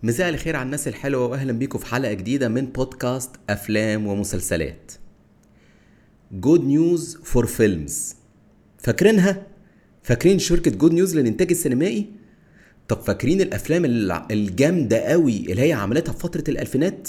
مساء الخير على الناس الحلوة وأهلا بيكم في حلقة جديدة من بودكاست أفلام ومسلسلات جود نيوز فور فيلمز فاكرينها؟ فاكرين شركة جود نيوز للإنتاج السينمائي؟ طب فاكرين الأفلام الع- الجامدة قوي اللي هي عملتها في فترة الألفينات؟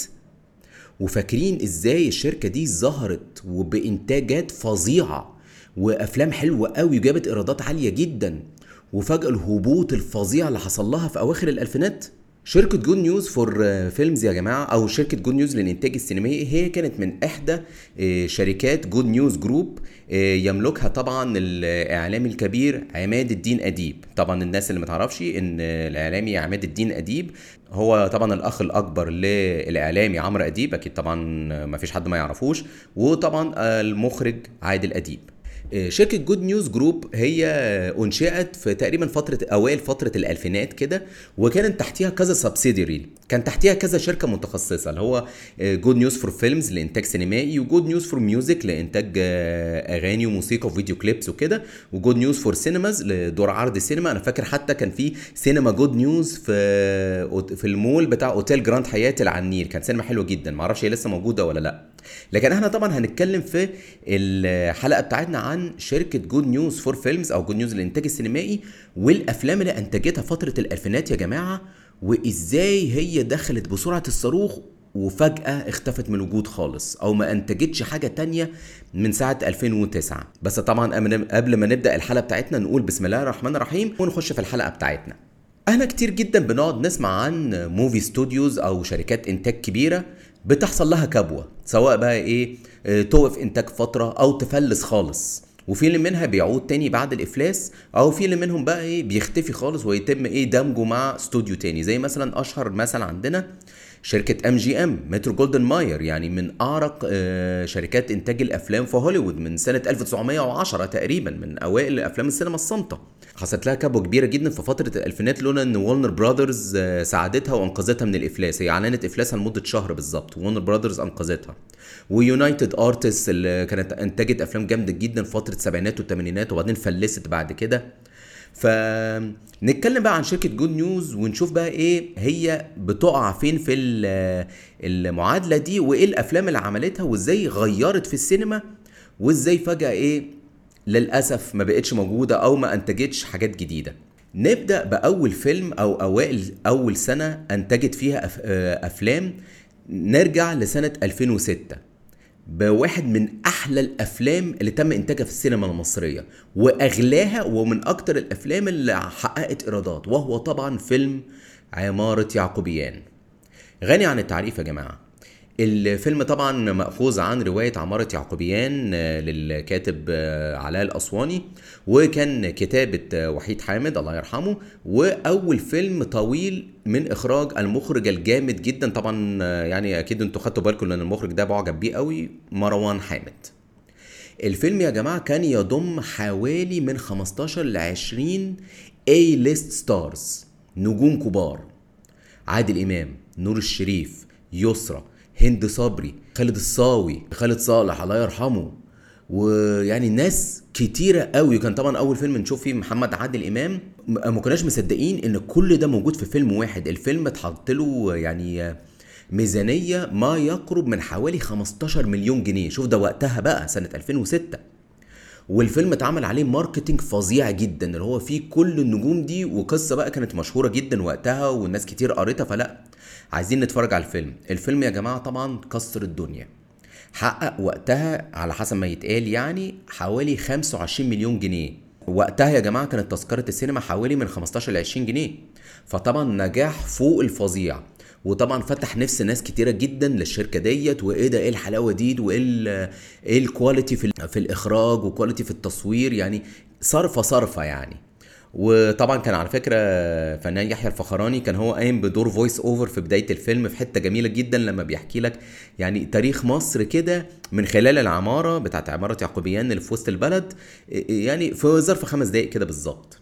وفاكرين ازاي الشركة دي ظهرت وبإنتاجات فظيعة وأفلام حلوة قوي وجابت إيرادات عالية جدا وفجأة الهبوط الفظيع اللي حصل لها في أواخر الألفينات شركة جود نيوز فور فيلمز يا جماعة أو شركة جود نيوز للإنتاج السينمائي هي كانت من إحدى آه، شركات جود نيوز جروب آه، يملكها طبعا الإعلامي الكبير عماد الدين أديب طبعا الناس اللي متعرفش إن الإعلامي عماد الدين أديب هو طبعا الأخ الأكبر للإعلامي عمرو أديب أكيد طبعا ما فيش حد ما يعرفوش وطبعا آه، المخرج عادل أديب آه، شركة جود نيوز جروب هي أنشئت في تقريبا فترة أوائل فترة الألفينات كده وكانت تحتيها كذا سبسيدري كان تحتيها كذا شركة متخصصة اللي هو جود نيوز فور فيلمز لإنتاج سينمائي وجود نيوز فور ميوزك لإنتاج آه، أغاني وموسيقى وفيديو كليبس وكده وجود نيوز فور سينماز لدور عرض سينما أنا فاكر حتى كان في سينما جود نيوز في في المول بتاع أوتيل جراند حياتي اللي على النيل كان سينما حلوة جدا معرفش هي لسه موجودة ولا لأ لكن احنا طبعا هنتكلم في الحلقه بتاعتنا عن شركه جود نيوز فور فيلمز او جود نيوز للانتاج السينمائي والافلام اللي انتجتها فتره الالفينات يا جماعه وازاي هي دخلت بسرعه الصاروخ وفجأة اختفت من الوجود خالص أو ما أنتجتش حاجة تانية من ساعة 2009 بس طبعا أمن- قبل ما نبدأ الحلقة بتاعتنا نقول بسم الله الرحمن الرحيم ونخش في الحلقة بتاعتنا احنا كتير جدا بنقعد نسمع عن موفي ستوديوز او شركات انتاج كبيره بتحصل لها كبوه سواء بقى ايه اه، توقف انتاج فتره او تفلس خالص وفي اللي منها بيعود تاني بعد الافلاس او في اللي منهم بقى ايه بيختفي خالص ويتم ايه دمجه مع استوديو تاني زي مثلا اشهر مثل عندنا شركة ام جي ام مترو جولدن ماير يعني من اعرق آه، شركات انتاج الافلام في هوليوود من سنة 1910 تقريبا من اوائل افلام السينما الصامتة حصلت لها كبوة كبيرة جدا في فترة الالفينات لولا ان وولنر براذرز آه، ساعدتها وانقذتها من الافلاس هي اعلنت افلاسها لمدة شهر بالظبط وورنر براذرز انقذتها ويونايتد ارتست اللي كانت انتجت افلام جامدة جدا في فترة السبعينات والثمانينات وبعدين فلست بعد كده فنتكلم بقى عن شركة جود نيوز ونشوف بقى ايه هي بتقع فين في ال- المعادلة دي وايه الافلام اللي عملتها وازاي غيرت في السينما وازاي فجأة ايه للأسف ما بقتش موجودة او ما انتجتش حاجات جديدة نبدأ بأول فيلم أو أوائل أول سنة أنتجت فيها أف- آه، أفلام نرجع لسنة 2006 بواحد من احلى الافلام اللي تم انتاجها في السينما المصريه واغلاها ومن اكتر الافلام اللي حققت ايرادات وهو طبعا فيلم عماره يعقوبيان غني عن التعريف يا جماعه الفيلم طبعا مأخوذ عن رواية عمارة يعقوبيان آه، للكاتب آه، علاء الأسواني وكان كتابة آه، وحيد حامد الله يرحمه وأول فيلم طويل من إخراج المخرج الجامد جدا طبعا آه، يعني أكيد أنتوا خدتوا بالكم لأن المخرج ده بعجب بيه قوي مروان حامد الفيلم يا جماعة كان يضم حوالي من 15 ل 20 A ليست ستارز نجوم كبار عادل امام نور الشريف يسرى هند صبري خالد الصاوي خالد صالح الله يرحمه ويعني ناس كتيرة قوي كان طبعا اول فيلم نشوف فيه محمد عادل امام م- ما كناش مصدقين ان كل ده موجود في فيلم واحد الفيلم اتحط له يعني ميزانية ما يقرب من حوالي 15 مليون جنيه شوف ده وقتها بقى سنة 2006 والفيلم اتعمل عليه ماركتينج فظيع جدا اللي هو فيه كل النجوم دي وقصه بقى كانت مشهوره جدا وقتها والناس كتير قريتها فلا عايزين نتفرج على الفيلم الفيلم يا جماعه طبعا كسر الدنيا حقق وقتها على حسب ما يتقال يعني حوالي 25 مليون جنيه وقتها يا جماعه كانت تذكره السينما حوالي من 15 ل 20 جنيه فطبعا نجاح فوق الفظيع وطبعا فتح نفس ناس كتيره جدا للشركه ديت وايه ده ايه الحلاوه دي وايه ال- ايه الكواليتي في ال- في الاخراج وكواليتي في التصوير يعني صرفه صرفه يعني وطبعا كان على فكره فنان يحيى الفخراني كان هو قايم بدور فويس اوفر في بدايه الفيلم في حته جميله جدا لما بيحكي لك يعني تاريخ مصر كده من خلال العماره بتاعت عماره يعقوبيان اللي في وسط البلد يعني في ظرف خمس دقائق كده بالظبط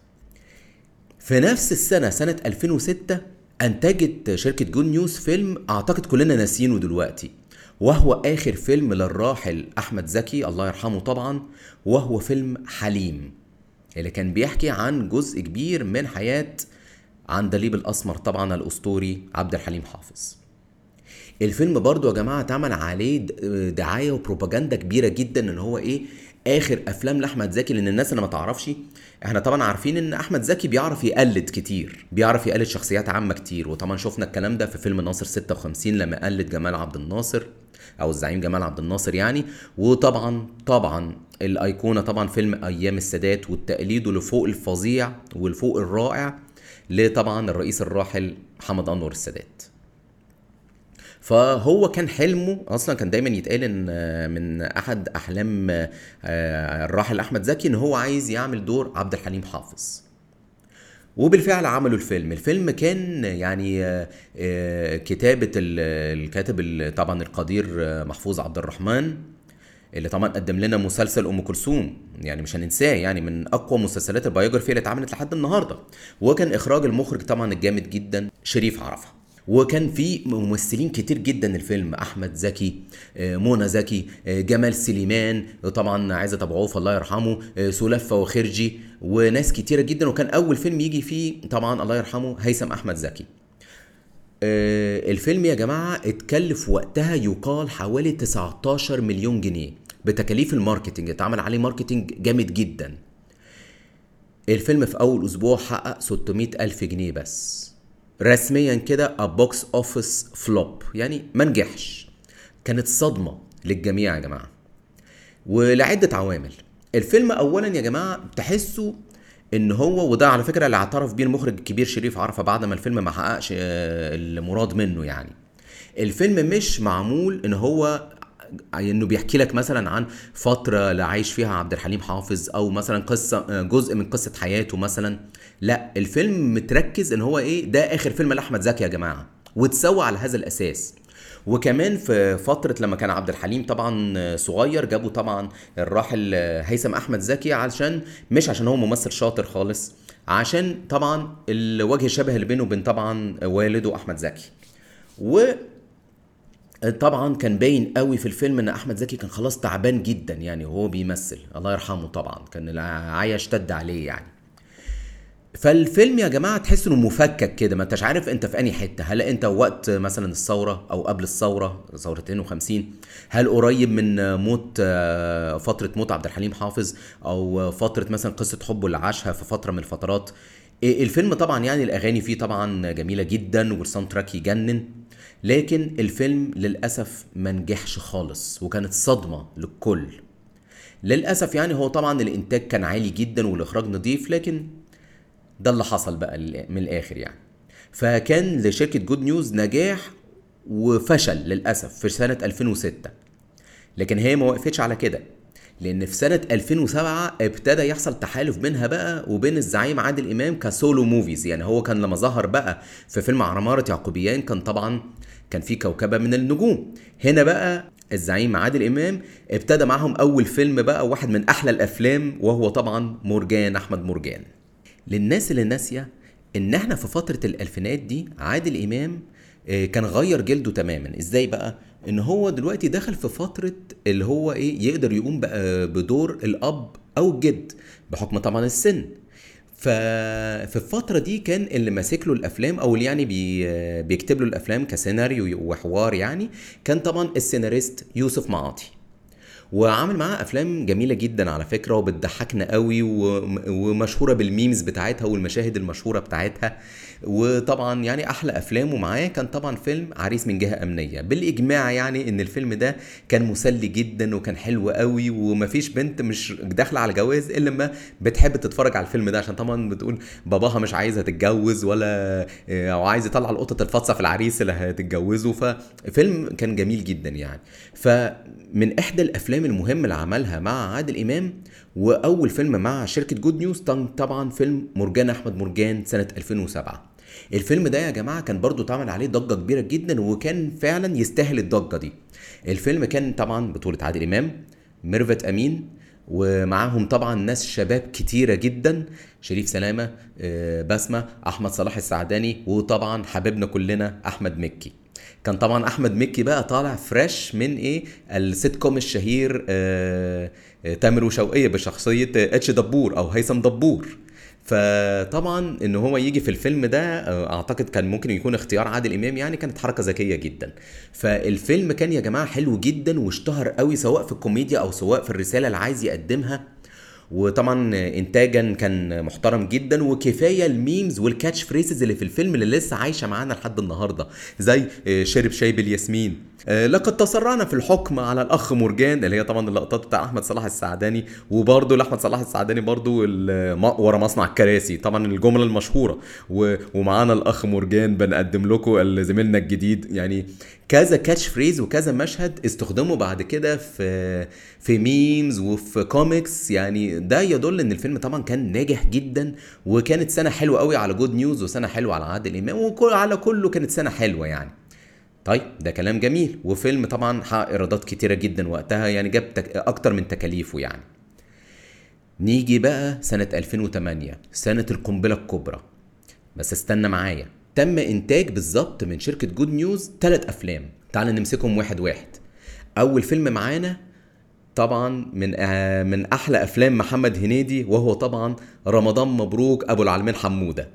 في نفس السنة سنة 2006 أنتجت شركة جود نيوز فيلم أعتقد كلنا ناسيينه دلوقتي وهو آخر فيلم للراحل أحمد زكي الله يرحمه طبعا وهو فيلم حليم اللي كان بيحكي عن جزء كبير من حياة عندليب الاسمر طبعا الاسطوري عبد الحليم حافظ الفيلم برضو يا جماعه اتعمل عليه د- دعايه وبروباجندا كبيره جدا ان هو ايه اخر افلام لاحمد زكي لان الناس اللي ما تعرفش احنا طبعا عارفين ان احمد زكي بيعرف يقلد كتير بيعرف يقلد شخصيات عامه كتير وطبعا شفنا الكلام ده في فيلم ناصر 56 لما قلد جمال عبد الناصر او الزعيم جمال عبد الناصر يعني وطبعا طبعا الايقونه طبعا فيلم ايام السادات والتقليد لفوق الفظيع والفوق الرائع لطبعا الرئيس الراحل محمد انور السادات فهو كان حلمه اصلا كان دايما يتقال ان من احد احلام آه، الراحل احمد زكي ان هو عايز يعمل دور عبد الحليم حافظ وبالفعل عملوا الفيلم الفيلم كان يعني آه، آه، كتابة ال- الكاتب ال- طبعا القدير آه، محفوظ عبد الرحمن اللي طبعا قدم لنا مسلسل ام كلثوم يعني مش هننساه يعني من اقوى مسلسلات البيوجرافي اللي اتعملت لحد النهارده وكان اخراج المخرج طبعا الجامد جدا شريف عرفه وكان في ممثلين كتير جدا الفيلم احمد زكي آه، منى زكي آه، جمال سليمان طبعا عايزه ابو عوف الله يرحمه آه، سلفة وخرجي وناس كتيره جدا وكان اول فيلم يجي فيه طبعا الله يرحمه هيثم احمد زكي آه، الفيلم يا جماعة اتكلف وقتها يقال حوالي 19 مليون جنيه بتكاليف الماركتينج اتعمل عليه ماركتينج جامد جدا الفيلم في أول أسبوع حقق 600 ألف جنيه بس رسميا كده a box office flop يعني ما نجحش كانت صدمة للجميع يا جماعة ولعدة عوامل الفيلم اولا يا جماعه تحسوا ان هو وده على فكره اللي اعترف بيه المخرج الكبير شريف عرفه بعد ما الفيلم ما حققش آه، المراد منه يعني الفيلم مش معمول ان هو انه بيحكي لك مثلا عن فتره اللي عايش فيها عبد الحليم حافظ او مثلا قصه آه، جزء من قصه حياته مثلا لا الفيلم متركز ان هو ايه ده اخر فيلم لاحمد زكي يا جماعه وتسوى على هذا الاساس وكمان في فترة لما كان عبد الحليم طبعا صغير جابوا طبعا الراحل هيثم أحمد زكي علشان مش عشان هو ممثل شاطر خالص عشان طبعا الوجه الشبه اللي بينه وبين طبعا والده أحمد زكي و طبعا كان باين قوي في الفيلم ان احمد زكي كان خلاص تعبان جدا يعني وهو بيمثل الله يرحمه طبعا كان العيا اشتد عليه يعني فالفيلم يا جماعه تحس انه مفكك كده ما انتش عارف انت في انهي حته هل انت وقت مثلا الثوره او قبل الثوره ثوره 52 هل قريب من موت آه، فتره موت عبد الحليم حافظ او فتره مثلا قصه حبه اللي عاشها في فتره من الفترات إيه الفيلم طبعا يعني الاغاني فيه طبعا جميله جدا والساوند تراك يجنن لكن الفيلم للاسف ما نجحش خالص وكانت صدمه للكل للاسف يعني هو طبعا الانتاج كان عالي جدا والاخراج نظيف لكن ده اللي حصل بقى لل- من الاخر يعني فكان لشركه جود نيوز نجاح وفشل للاسف في سنه 2006 لكن هي ما وقفتش على كده لان في سنه 2007 ابتدى يحصل تحالف بينها بقى وبين الزعيم عادل امام كسولو موفيز يعني هو كان لما ظهر بقى في فيلم عمارة يعقوبيان كان طبعا كان في كوكبه من النجوم هنا بقى الزعيم عادل امام ابتدى معاهم اول فيلم بقى واحد من احلى الافلام وهو طبعا مرجان احمد مرجان للناس اللي ناسيه ان احنا في فتره الالفينات دي عادل امام آه، كان غير جلده تماما ازاي بقى ان هو دلوقتي دخل في فتره اللي هو ايه يقدر يقوم بقى بدور الاب او الجد بحكم طبعا السن ففي الفترة دي كان اللي ماسك له الأفلام أو اللي يعني بي بيكتب له الأفلام كسيناريو وحوار يعني كان طبعا السيناريست يوسف معاطي وعامل معاها افلام جميله جدا على فكره وبتضحكنا قوي و- ومشهوره بالميمز بتاعتها والمشاهد المشهوره بتاعتها وطبعا يعني احلى افلامه معاه كان طبعا فيلم عريس من جهه امنيه بالاجماع يعني ان الفيلم ده كان مسلي جدا وكان حلو قوي ومفيش بنت مش داخله على جواز الا لما بتحب تتفرج على الفيلم ده عشان طبعا بتقول باباها مش عايزه تتجوز ولا او عايز يطلع القطه الفاطسه في العريس اللي هتتجوزه ففيلم كان جميل جدا يعني فمن احدى الافلام المهمه اللي عملها مع عادل امام واول فيلم مع شركه جود نيوز كان طبعا فيلم مرجان احمد مرجان سنه 2007 الفيلم ده يا جماعه كان برضو اتعمل عليه ضجه كبيره جدا وكان فعلا يستاهل الضجه دي الفيلم كان طبعا بطوله عادل امام ميرفت امين ومعاهم طبعا ناس شباب كتيره جدا شريف سلامه آه، بسمه احمد صلاح السعداني وطبعا حبيبنا كلنا احمد مكي كان طبعا احمد مكي بقى طالع فريش من ايه السيت كوم الشهير آه، آه، تامر وشوقية بشخصيه آه، اتش دبور او هيثم دبور فطبعا ان هو يجي في الفيلم ده آه، اعتقد كان ممكن يكون اختيار عادل امام يعني كانت حركه ذكيه جدا فالفيلم كان يا جماعه حلو جدا واشتهر قوي سواء في الكوميديا او سواء في الرساله اللي عايز يقدمها وطبعا انتاجا كان محترم جدا وكفايه الميمز والكاتش فريسز اللي في الفيلم اللي لسه عايشه معانا لحد النهارده زي آه، شرب شاي بالياسمين آه، لقد تسرعنا في الحكم على الاخ مرجان اللي هي طبعا اللقطات بتاع احمد صلاح السعداني وبرده لاحمد صلاح السعداني برده الم- ورا مصنع الكراسي طبعا الجمله المشهوره و- ومعانا الاخ مرجان بنقدم لكم زميلنا الجديد يعني كذا كاتش فريز وكذا مشهد استخدموا بعد كده في في ميمز وفي كوميكس يعني ده يدل ان الفيلم طبعا كان ناجح جدا وكانت سنه حلوه قوي على جود نيوز وسنه حلوه على عادل امام وعلى كله كانت سنه حلوه يعني طيب ده كلام جميل وفيلم طبعا حقق ايرادات كتيره جدا وقتها يعني جاب تك... اكتر من تكاليفه يعني نيجي بقى سنة 2008 سنة القنبلة الكبرى بس استنى معايا تم انتاج بالظبط من شركة جود نيوز ثلاث افلام تعال نمسكهم واحد واحد اول فيلم معانا طبعا من آه من احلى افلام محمد هنيدي وهو طبعا رمضان مبروك ابو العالمين حموده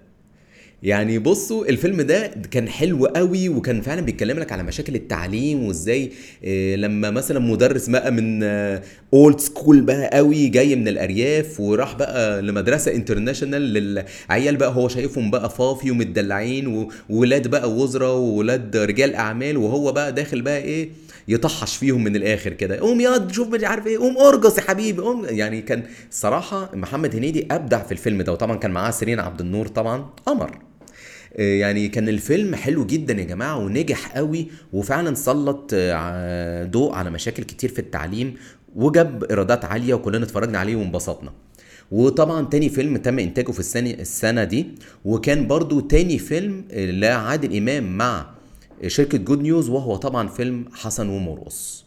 يعني بصوا الفيلم ده كان حلو قوي وكان فعلا بيتكلم لك على مشاكل التعليم وازاي آه، لما مثلا مدرس بقى من اولد سكول بقى قوي جاي من الارياف وراح بقى لمدرسه انترناشونال للعيال بقى هو شايفهم بقى فافي ومتدلعين و- وولاد بقى وزراء وولاد رجال اعمال وهو بقى داخل بقى ايه يطحش فيهم من الاخر كده قوم ياض شوف مش عارف ايه قوم ارقص يا حبيبي قوم يعني كان صراحه محمد هنيدي ابدع في الفيلم ده وطبعا كان معاه سيرين عبد النور طبعا قمر آه، يعني كان الفيلم حلو جدا يا جماعه ونجح قوي وفعلا سلط آه، ع- ضوء على مشاكل كتير في التعليم وجاب ايرادات عاليه وكلنا اتفرجنا عليه وانبسطنا وطبعا تاني فيلم تم انتاجه في السنه السنه دي وكان برضو تاني فيلم آه، لعادل امام مع شركه جود نيوز وهو طبعا فيلم حسن ومرقص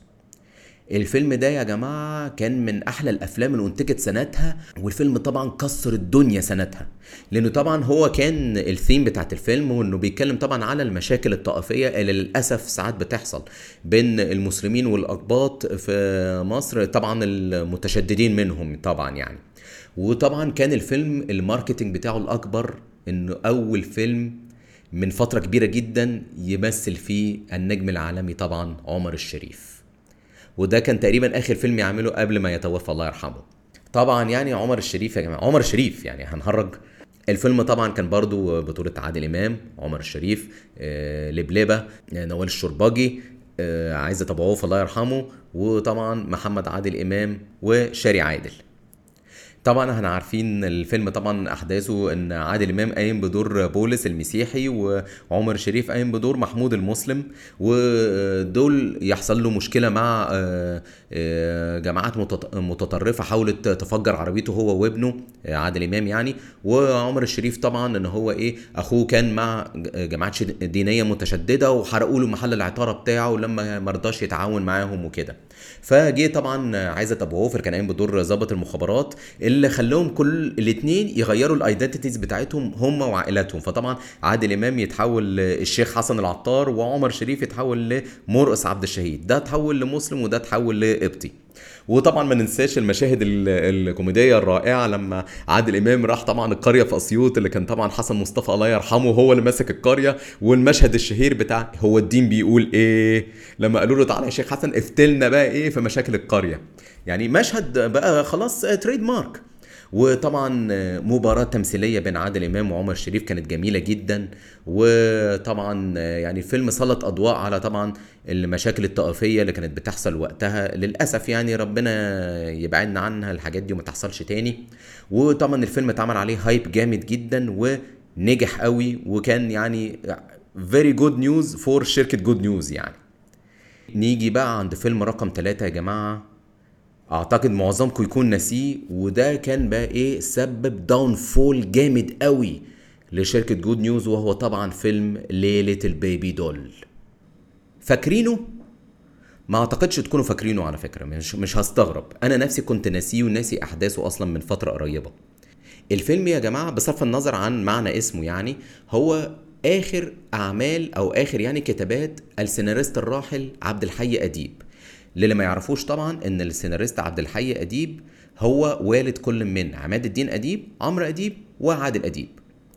الفيلم ده يا جماعة كان من أحلى الأفلام اللي أنتجت سنتها والفيلم طبعا كسر الدنيا سنتها لأنه طبعا هو كان الثيم بتاعت الفيلم وإنه بيتكلم طبعا على المشاكل الطائفية اللي للأسف ساعات بتحصل بين المسلمين والأقباط في مصر طبعا المتشددين منهم طبعا يعني وطبعا كان الفيلم الماركتينج بتاعه الأكبر إنه أول فيلم من فترة كبيرة جدا يمثل فيه النجم العالمي طبعا عمر الشريف وده كان تقريبا اخر فيلم يعمله قبل ما يتوفى الله يرحمه طبعا يعني عمر الشريف يا جماعه عمر الشريف يعني هنهرج الفيلم طبعا كان برضو بطولة عادل إمام عمر الشريف آه، لبلبة آه، نوال الشرباجي آه، عايزة أبو عوف الله يرحمه وطبعا محمد عادل إمام وشاري عادل طبعا احنا عارفين الفيلم طبعا احداثه ان عادل امام قايم بدور بولس المسيحي وعمر شريف قايم بدور محمود المسلم ودول يحصل له مشكله مع آه، آه، جماعات متط- متطرفه حاولت تفجر عربيته هو وابنه آه، عادل امام يعني وعمر الشريف طبعا ان هو ايه اخوه كان مع ج- جماعات شد- دينيه متشدده وحرقوا له محل العطاره بتاعه لما ما رضاش يتعاون معاهم وكده فجه طبعا عايزه ابو عوفر كان قايم بدور ضابط المخابرات اللي خلاهم كل الاثنين يغيروا الايدنتيتيز بتاعتهم هم وعائلاتهم فطبعا عادل امام يتحول للشيخ حسن العطار وعمر شريف يتحول لمرقص عبد الشهيد ده اتحول لمسلم وده اتحول لقبطي وطبعا ما ننساش المشاهد ال- الكوميديه الرائعه لما عادل امام راح طبعا القريه في اسيوط اللي كان طبعا حسن مصطفى الله يرحمه هو اللي ماسك القريه والمشهد الشهير بتاع هو الدين بيقول ايه لما قالوا له تعالى يا شيخ حسن افتلنا بقى ايه في مشاكل القريه يعني مشهد بقى خلاص تريد مارك وطبعا مباراة تمثيلية بين عادل إمام وعمر شريف كانت جميلة جدا وطبعا يعني الفيلم سلط أضواء على طبعا المشاكل الطائفية اللي كانت بتحصل وقتها للأسف يعني ربنا يبعدنا عنها الحاجات دي وما تحصلش تاني وطبعا الفيلم اتعمل عليه هايب جامد جدا ونجح قوي وكان يعني very good news for شركة جود نيوز يعني نيجي بقى عند فيلم رقم ثلاثة يا جماعة اعتقد معظمكم يكون ناسيه وده كان بقى ايه سبب داون فول جامد قوي لشركة جود نيوز وهو طبعا فيلم ليلة البيبي دول فاكرينه؟ ما اعتقدش تكونوا فاكرينه على فكرة مش مش هستغرب انا نفسي كنت ناسيه وناسي احداثه اصلا من فترة قريبة الفيلم يا جماعة بصرف النظر عن معنى اسمه يعني هو اخر اعمال او اخر يعني كتابات السيناريست الراحل عبد الحي اديب للي ما يعرفوش طبعا ان السيناريست عبد الحي اديب هو والد كل من عماد الدين اديب عمرو اديب وعادل اديب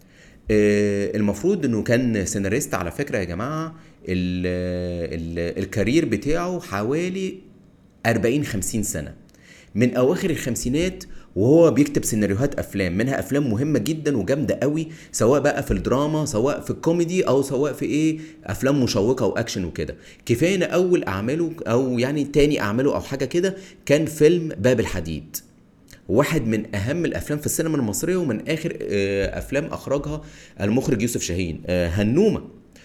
آه، المفروض انه كان سيناريست على فكره يا جماعه ال ال الكارير بتاعه حوالي 40 50 سنه من اواخر الخمسينات وهو بيكتب سيناريوهات افلام منها افلام مهمه جدا وجامده قوي سواء بقى في الدراما سواء في الكوميدي او سواء في ايه افلام مشوقه واكشن وكده كفايه ان اول اعماله او يعني تاني اعماله او حاجه كده كان فيلم باب الحديد واحد من اهم الافلام في السينما المصريه ومن اخر آه، افلام اخرجها المخرج يوسف شاهين آه، هنومه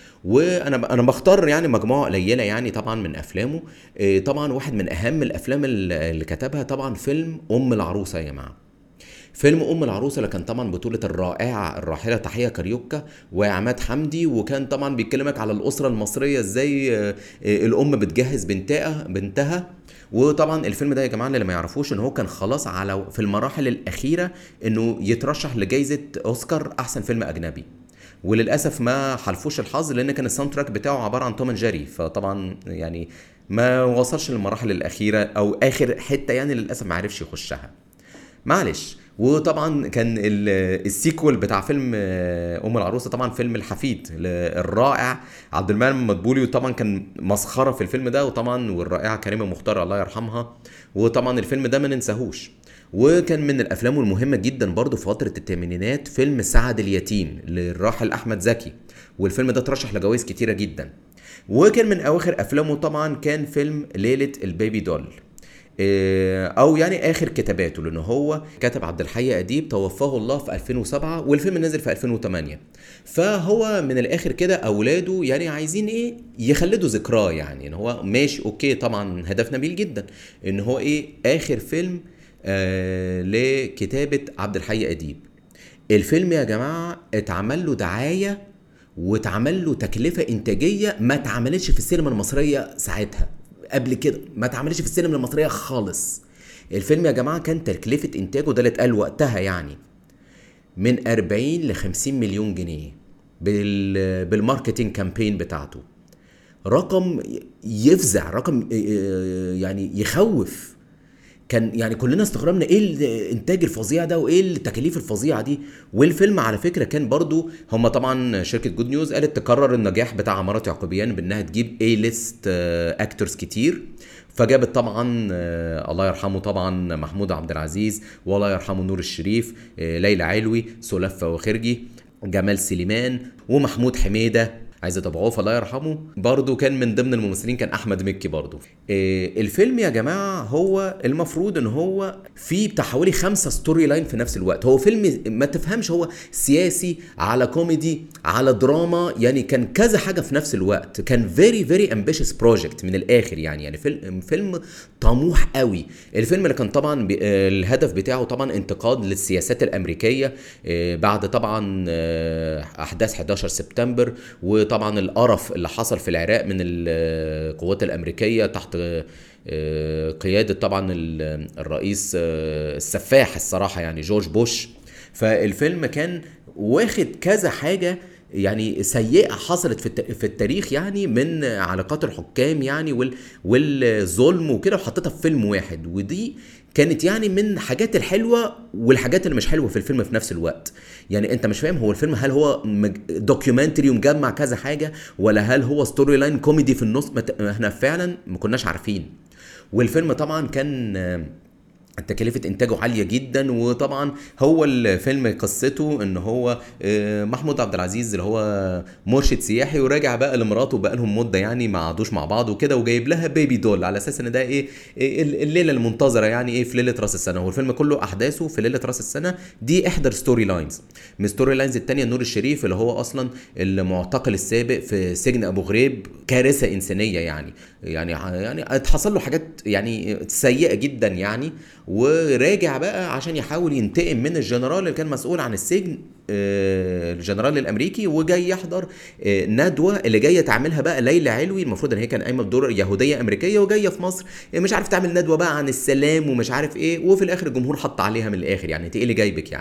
وانا انا بختار يعني مجموعه قليله يعني طبعا من افلامه آه، طبعا واحد من اهم الافلام اللي اللي كتبها طبعا فيلم ام العروسه يا جماعه فيلم ام العروسه اللي كان طبعا بطوله الرائعه الراحله تحيه كاريوكا وعماد حمدي وكان طبعا بيتكلمك على الاسره المصريه ازاي آه، آه، الام بتجهز بنتها بنتها وطبعا الفيلم ده يا جماعه اللي ما يعرفوش ان هو كان خلاص على في المراحل الاخيره انه يترشح لجائزه اوسكار احسن فيلم اجنبي وللاسف ما حلفوش الحظ لان كان الساوند تراك بتاعه عباره عن توم اند جيري فطبعا يعني ما وصلش للمراحل الاخيره او اخر حته يعني للاسف ما عرفش يخشها معلش وطبعا كان ال- السيكوال بتاع فيلم آه، ام العروسه طبعا فيلم الحفيد ل- الرائع عبد المنعم مدبولي وطبعا كان مسخره في الفيلم ده وطبعا والرائعه كريمه مختار الله يرحمها وطبعا الفيلم ده ما ننساهوش وكان من الافلام المهمه جدا برضه في فتره الثمانينات فيلم سعد اليتيم للراحل احمد زكي والفيلم ده اترشح لجوائز كتيره جدا وكان من اواخر افلامه طبعا كان فيلم ليله البيبي دول إيه، او يعني اخر كتاباته لان هو كتب عبد الحي اديب توفاه الله في 2007 والفيلم نزل في 2008 فهو من الاخر كده اولاده يعني عايزين ايه يخلدوا ذكراه يعني ان هو ماشي اوكي طبعا هدف نبيل جدا ان هو ايه اخر فيلم آه لكتابه عبد الحي اديب الفيلم يا جماعه اتعمل له دعايه واتعمل له تكلفه انتاجيه ما اتعملتش في السينما المصريه ساعتها قبل كده ما اتعملتش في السينما المصريه خالص الفيلم يا جماعه كان تكلفه انتاجه ده اللي اتقال وقتها يعني من 40 ل 50 مليون جنيه بال بالماركتينج كامبين بتاعته رقم يفزع رقم يعني يخوف كان يعني كلنا استغربنا ايه الانتاج الفظيع ده وايه التكاليف الفظيعه دي والفيلم على فكره كان برضو هم طبعا شركه جود نيوز قالت تكرر النجاح بتاع عمارات يعقوبيان بانها تجيب اي ليست اكتورز كتير فجابت طبعا آه، الله يرحمه طبعا محمود عبد العزيز والله يرحمه نور الشريف آه، ليلى علوي سلفة وخرجي جمال سليمان ومحمود حميده عايزة ابو عوف الله يرحمه برضه كان من ضمن الممثلين كان احمد مكي برضه إيه الفيلم يا جماعه هو المفروض ان هو فيه بتاع حوالي خمسة ستوري لاين في نفس الوقت هو فيلم ما تفهمش هو سياسي على كوميدي على دراما يعني كان كذا حاجه في نفس الوقت كان فيري فيري امبيشس بروجكت من الاخر يعني يعني فيلم فيلم طموح قوي الفيلم اللي كان طبعا بي- آه، الهدف بتاعه طبعا انتقاد للسياسات الامريكيه آه، بعد طبعا آه، احداث 11 سبتمبر وطبعا القرف اللي حصل في العراق من القوات الامريكيه تحت آه، قياده طبعا ال- الرئيس آه، السفاح الصراحه يعني جورج بوش فالفيلم كان واخد كذا حاجه يعني سيئه حصلت في الت- في التاريخ يعني من علاقات الحكام يعني وال والظلم وكده وحطيتها في فيلم واحد ودي كانت يعني من الحاجات الحلوه والحاجات اللي مش حلوه في الفيلم في نفس الوقت يعني انت مش فاهم هو الفيلم هل هو دوكيومنتري ومجمع كذا حاجه ولا هل هو ستوري لاين كوميدي في النص ما ت- احنا فعلا ما كناش عارفين والفيلم طبعا كان آه، تكلفة إنتاجه عالية جدا وطبعا هو الفيلم قصته إن هو آه، محمود عبد العزيز اللي هو مرشد سياحي وراجع بقى لمراته بقى لهم مدة يعني ما قعدوش مع بعض وكده وجايب لها بيبي دول على أساس إن ده إيه إيه الليلة المنتظرة يعني إيه في ليلة رأس السنة هو الفيلم كله أحداثه في ليلة رأس السنة دي إحدى الستوري لاينز من الستوري لاينز التانية نور الشريف اللي هو أصلا المعتقل السابق في سجن أبو غريب كارثة إنسانية يعني يعني يعني اتحصل له حاجات يعني سيئة جدا يعني وراجع بقى عشان يحاول ينتقم من الجنرال اللي كان مسؤول عن السجن آه، الجنرال الامريكي وجاي يحضر آه، ندوه اللي جايه تعملها بقى ليلى علوي المفروض ان هي كان قايمه بدور يهوديه امريكيه وجايه في مصر آه، مش عارف تعمل ندوه بقى عن السلام ومش عارف ايه وفي الاخر الجمهور حط عليها من الاخر يعني انت ايه اللي جايبك يعني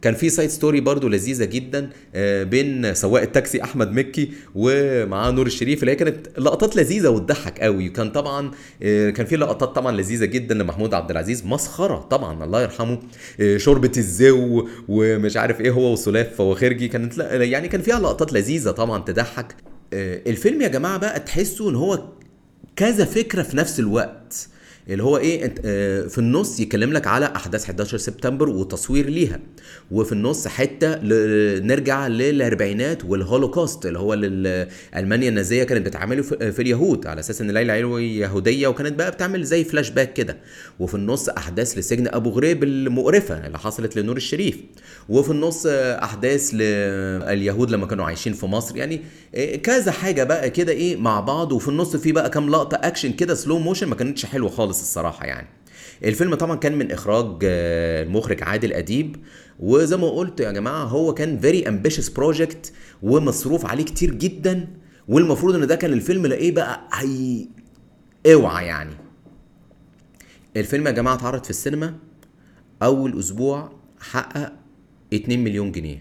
كان في سايد ستوري برضو لذيذه جدا آه، بين سواق التاكسي احمد مكي ومعاه نور الشريف اللي هي كانت لقطات لذيذه وتضحك قوي وكان طبعا آه، كان في لقطات طبعا لذيذه جدا لمحمود عبد العزيز مسخره طبعا الله يرحمه آه، شوربه الزو ومش عارف ايه هو وسلاف فواخرجي كانت لا يعني كان فيها لقطات لذيذه طبعا تضحك آه، الفيلم يا جماعه بقى تحسوا ان هو كذا فكره في نفس الوقت اللي هو ايه انت آه، في النص يكلم لك على احداث 11 سبتمبر وتصوير ليها وفي النص حته ل- نرجع للاربعينات والهولوكوست اللي هو ال- المانيا النازيه كانت بتعمله في في اليهود على اساس ان ليلى علوي يهوديه وكانت بقى بتعمل زي فلاش باك كده وفي النص احداث لسجن ابو غريب المقرفه اللي حصلت لنور الشريف وفي النص آه، احداث لليهود لما كانوا عايشين في مصر يعني آه، كذا حاجه بقى كده ايه مع بعض وفي النص في بقى كام لقطه اكشن كده سلو موشن ما كانتش حلوه خالص الصراحه يعني الفيلم طبعا كان من اخراج آه، المخرج عادل اديب وزي ما قلت يا جماعه هو كان فيري امبيشس بروجكت ومصروف عليه كتير جدا والمفروض ان ده كان الفيلم لايه بقى هي اوعى يعني الفيلم يا جماعه اتعرض في السينما اول اسبوع حقق 2 مليون جنيه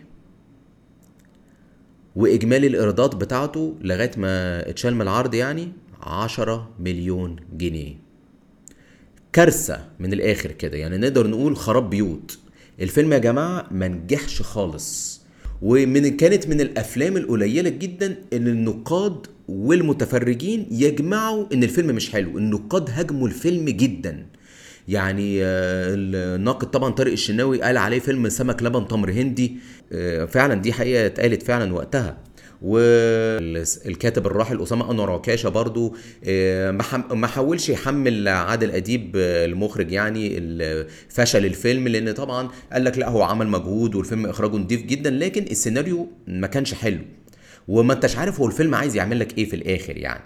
واجمالي الايرادات بتاعته لغايه ما اتشال من العرض يعني 10 مليون جنيه كارثه من الاخر كده يعني نقدر نقول خراب بيوت الفيلم يا جماعه ما نجحش خالص ومن كانت من الافلام القليله جدا ان النقاد والمتفرجين يجمعوا ان الفيلم مش حلو النقاد هاجموا الفيلم جدا يعني آه، الناقد طبعا طارق الشناوي قال عليه فيلم سمك لبن تمر هندي آه، فعلا دي حقيقه اتقالت فعلا وقتها والكاتب الراحل اسامه انور عكاشه برضو آه، ما حم- ما حاولش يحمل عادل اديب آه، المخرج يعني ال- فشل الفيلم لان طبعا قال لك لا هو عمل مجهود والفيلم اخراجه نضيف جدا لكن السيناريو ما كانش حلو وما انتش عارف هو الفيلم عايز يعمل لك ايه في الاخر يعني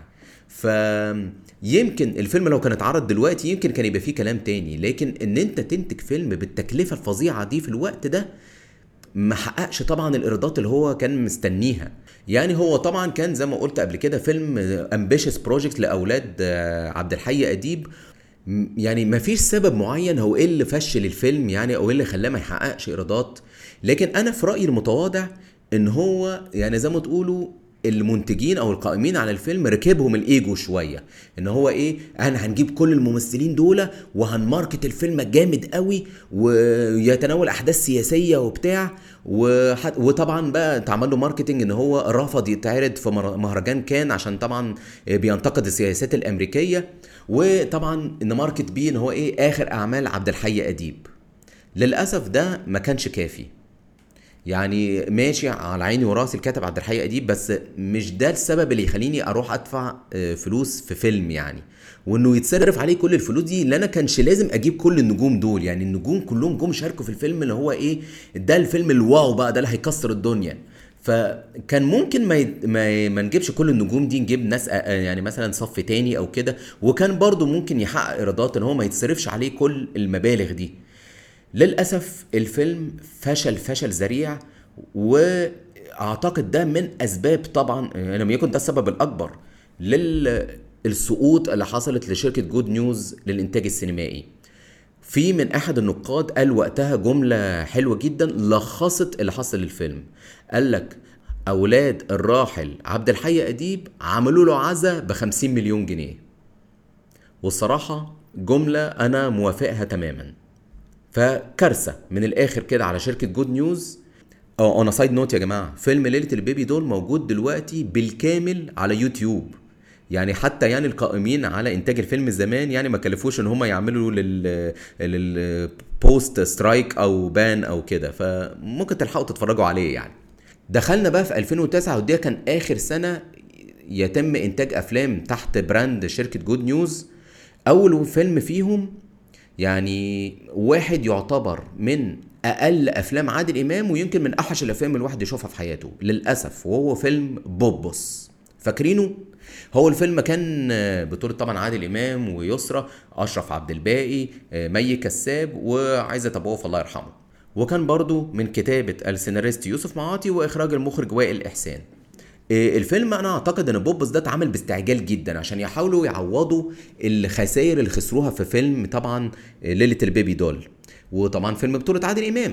فيمكن الفيلم لو كان اتعرض دلوقتي يمكن كان يبقى فيه كلام تاني لكن ان انت تنتج فيلم بالتكلفه الفظيعه دي في الوقت ده ما حققش طبعا الايرادات اللي هو كان مستنيها يعني هو طبعا كان زي ما قلت قبل كده فيلم امبيشس بروجكت لاولاد آه، عبد الحي اديب م- يعني ما فيش سبب معين هو ايه اللي فشل الفيلم يعني او ايه اللي خلاه ما يحققش ايرادات لكن انا في رايي المتواضع ان هو يعني زي ما تقولوا المنتجين او القائمين على الفيلم ركبهم الايجو شويه ان هو ايه انا هنجيب كل الممثلين دول وهنماركت الفيلم جامد قوي ويتناول احداث سياسيه وبتاع وحت... وطبعا بقى اتعمل له ماركتنج ان هو رفض يتعرض في مر- مهرجان كان عشان طبعا بينتقد السياسات الامريكيه وطبعا ان ماركت بيه ان هو ايه اخر اعمال عبد الحي اديب للاسف ده ما كانش كافي يعني ماشي على عيني وراسي الكاتب عبد الحي اديب بس مش ده السبب اللي يخليني اروح ادفع آه، فلوس في فيلم يعني وانه يتصرف عليه كل الفلوس دي اللي انا كانش لازم اجيب كل النجوم دول يعني النجوم كلهم جم شاركوا في الفيلم اللي هو ايه ده الفيلم الواو بقى ده اللي هيكسر الدنيا فكان ممكن ما يت- ما, ي- ما نجيبش كل النجوم دي نجيب ناس آه، يعني مثلا صف تاني او كده وكان برضو ممكن يحقق ايرادات ان هو ما يتصرفش عليه كل المبالغ دي للأسف الفيلم فشل فشل ذريع وأعتقد ده من أسباب طبعا يعني لم يكن ده السبب الأكبر للسقوط اللي حصلت لشركة جود نيوز للإنتاج السينمائي في من أحد النقاد قال وقتها جملة حلوة جدا لخصت اللي حصل للفيلم قال لك أولاد الراحل عبد الحي أديب عملوا له عزا ب 50 مليون جنيه والصراحة جملة أنا موافقها تماماً فكارثه من الاخر كده على شركه جود نيوز او اون سايد نوت يا جماعه فيلم ليله البيبي دول موجود دلوقتي بالكامل على يوتيوب يعني حتى يعني القائمين على انتاج الفيلم زمان يعني ما كلفوش ان هم يعملوا لل للبوست سترايك او بان او كده فممكن تلحقوا تتفرجوا عليه يعني دخلنا بقى في 2009 ودي كان اخر سنه يتم انتاج افلام تحت براند شركه جود نيوز اول فيلم فيهم يعني واحد يعتبر من اقل افلام عادل امام ويمكن من اوحش الافلام اللي الواحد يشوفها في حياته للاسف وهو فيلم بوبوس فاكرينه هو الفيلم كان بطولة طبعا عادل امام ويسرى اشرف عبد الباقي مي كساب وعايزة ابو عوف الله يرحمه وكان برضو من كتابة السيناريست يوسف معاطي واخراج المخرج وائل احسان إيه، الفيلم انا اعتقد ان بوبس ده اتعمل باستعجال جدا عشان يحاولوا يعوضوا الخسائر اللي خسروها في فيلم طبعا ليله البيبي دول وطبعا فيلم بطوله عادل امام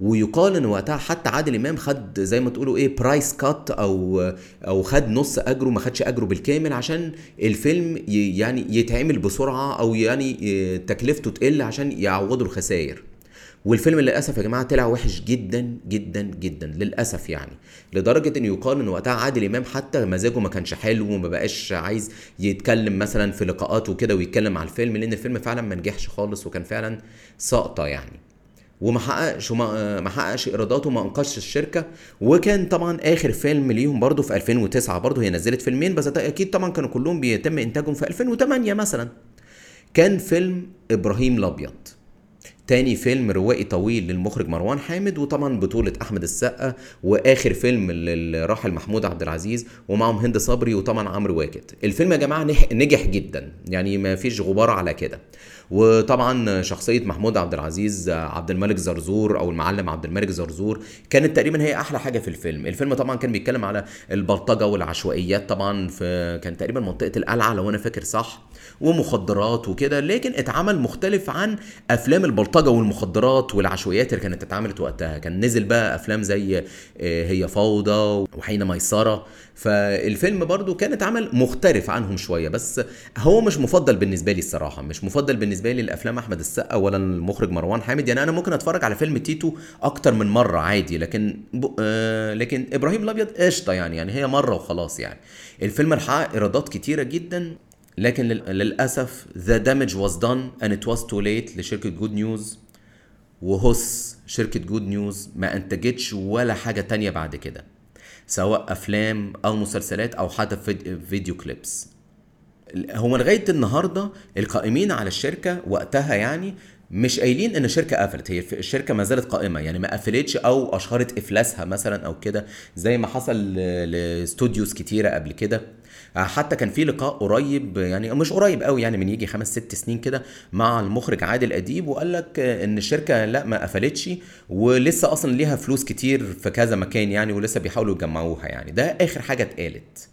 ويقال ان وقتها حتى عادل امام خد زي ما تقولوا ايه برايس كات او او خد نص اجره ما خدش اجره بالكامل عشان الفيلم ي- يعني يتعمل بسرعه او يعني ي- تكلفته تقل عشان يعوضوا الخسائر والفيلم للاسف يا جماعه طلع وحش جدا جدا جدا للاسف يعني لدرجه ان يقال ان وقتها عادل امام حتى مزاجه ما كانش حلو وما بقاش عايز يتكلم مثلا في لقاءات وكده ويتكلم على الفيلم لان الفيلم فعلا ما نجحش خالص وكان فعلا ساقطه يعني وما حققش وما ما حققش ايراداته وما انقذش الشركه وكان طبعا اخر فيلم ليهم برضو في 2009 برضو هي نزلت فيلمين بس ده اكيد طبعا كانوا كلهم بيتم انتاجهم في 2008 مثلا كان فيلم ابراهيم الابيض تاني فيلم روائي طويل للمخرج مروان حامد وطبعا بطولة أحمد السقا وآخر فيلم للراحل محمود عبد العزيز ومعهم هند صبري وطبعا عمرو واكد الفيلم يا جماعة نح- نجح جدا يعني ما فيش غبار على كده وطبعا شخصية محمود عبد العزيز عبد الملك زرزور أو المعلم عبد الملك زرزور كانت تقريبا هي أحلى حاجة في الفيلم الفيلم طبعا كان بيتكلم على البلطجة والعشوائيات طبعا في كان تقريبا منطقة القلعة لو أنا فاكر صح ومخدرات وكده لكن اتعمل مختلف عن افلام البلطجه والمخدرات والعشوائيات اللي كانت اتعملت وقتها كان نزل بقى افلام زي آه، هي فوضى وحين ميسره فالفيلم برضو كان اتعمل مختلف عنهم شويه بس هو مش مفضل بالنسبه لي الصراحه مش مفضل بالنسبه لي الافلام احمد السقا ولا المخرج مروان حامد يعني انا ممكن اتفرج على فيلم تيتو اكتر من مره عادي لكن ب... آه لكن ابراهيم الابيض قشطه يعني يعني هي مره وخلاص يعني الفيلم حقق ايرادات كتيره جدا لكن لل- للاسف the damage was done and it was too late لشركه جود نيوز وهوس شركه جود نيوز ما انتجتش ولا حاجه تانية بعد كده سواء افلام او مسلسلات او حتى فيد- فيديو كليبس هو لغايه النهارده القائمين على الشركه وقتها يعني مش قايلين ان الشركه قفلت هي الشركه ما زالت قائمه يعني ما قفلتش او اشهرت افلاسها مثلا او كده زي ما حصل ل- لاستوديوز كتيره قبل كده حتى كان في لقاء قريب يعني مش قريب قوي يعني من يجي خمس ست سنين كده مع المخرج عادل اديب وقال لك ان الشركه لا ما قفلتش ولسه اصلا ليها فلوس كتير في كذا مكان يعني ولسه بيحاولوا يجمعوها يعني ده اخر حاجه اتقالت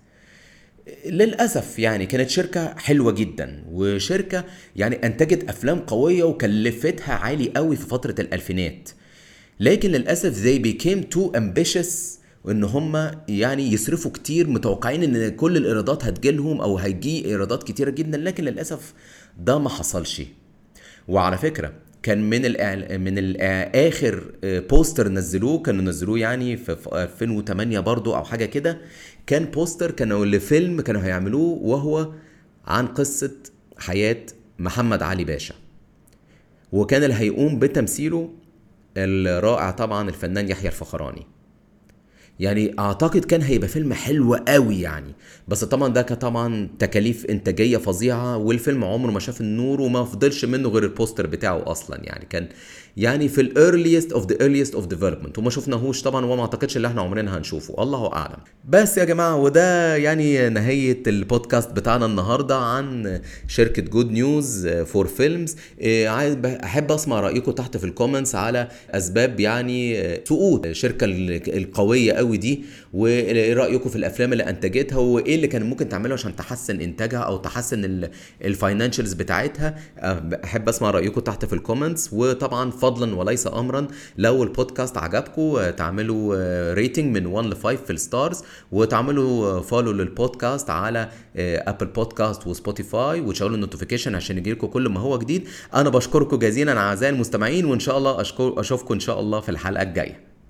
للاسف يعني كانت شركه حلوه جدا وشركه يعني انتجت افلام قويه وكلفتها عالي قوي في فتره الالفينات لكن للاسف they became too ambitious وان هم يعني يصرفوا كتير متوقعين ان كل الايرادات هتجيلهم او هيجي ايرادات كتيره جدا لكن للاسف ده ما حصلش وعلى فكره كان من الإعل... من الإع- اخر بوستر نزلوه كانوا نزلوه يعني في في 2008 برضو او حاجه كده كان بوستر كانوا لفيلم كانوا هيعملوه وهو عن قصه حياه محمد علي باشا وكان اللي هيقوم بتمثيله الرائع طبعا الفنان يحيى الفخراني يعني اعتقد كان هيبقى فيلم حلو قوي يعني بس طبعا ده كان طبعا تكاليف انتاجيه فظيعه والفيلم عمره ما شاف النور وما فضلش منه غير البوستر بتاعه اصلا يعني كان يعني في الايرليست اوف ذا ايرليست اوف ديفلوبمنت وما شفناهوش طبعا وما اعتقدش ان احنا عمرنا هنشوفه الله اعلم بس يا جماعه وده يعني نهايه البودكاست بتاعنا النهارده عن شركه جود نيوز فور فيلمز عايز احب اسمع رايكم تحت في الكومنتس على اسباب يعني آه، سقوط الشركه ال- القويه قوي دي وايه رايكم في الافلام اللي انتجتها وايه اللي كان ممكن تعمله عشان تحسن انتاجها او تحسن الفاينانشالز بتاعتها آه، احب اسمع رايكم تحت في الكومنتس وطبعا فضلا وليس امرا لو البودكاست عجبكم آه، تعملوا ريتنج من 1 ل 5 في الستارز وتعملوا فولو للبودكاست على ابل بودكاست وسبوتيفاي وتشغلوا النوتيفيكيشن عشان يجيلكم كل ما هو جديد انا بشكركم جزيلا اعزائي المستمعين وان شاء الله اشكر اشوفكم ان شاء الله في الحلقه الجايه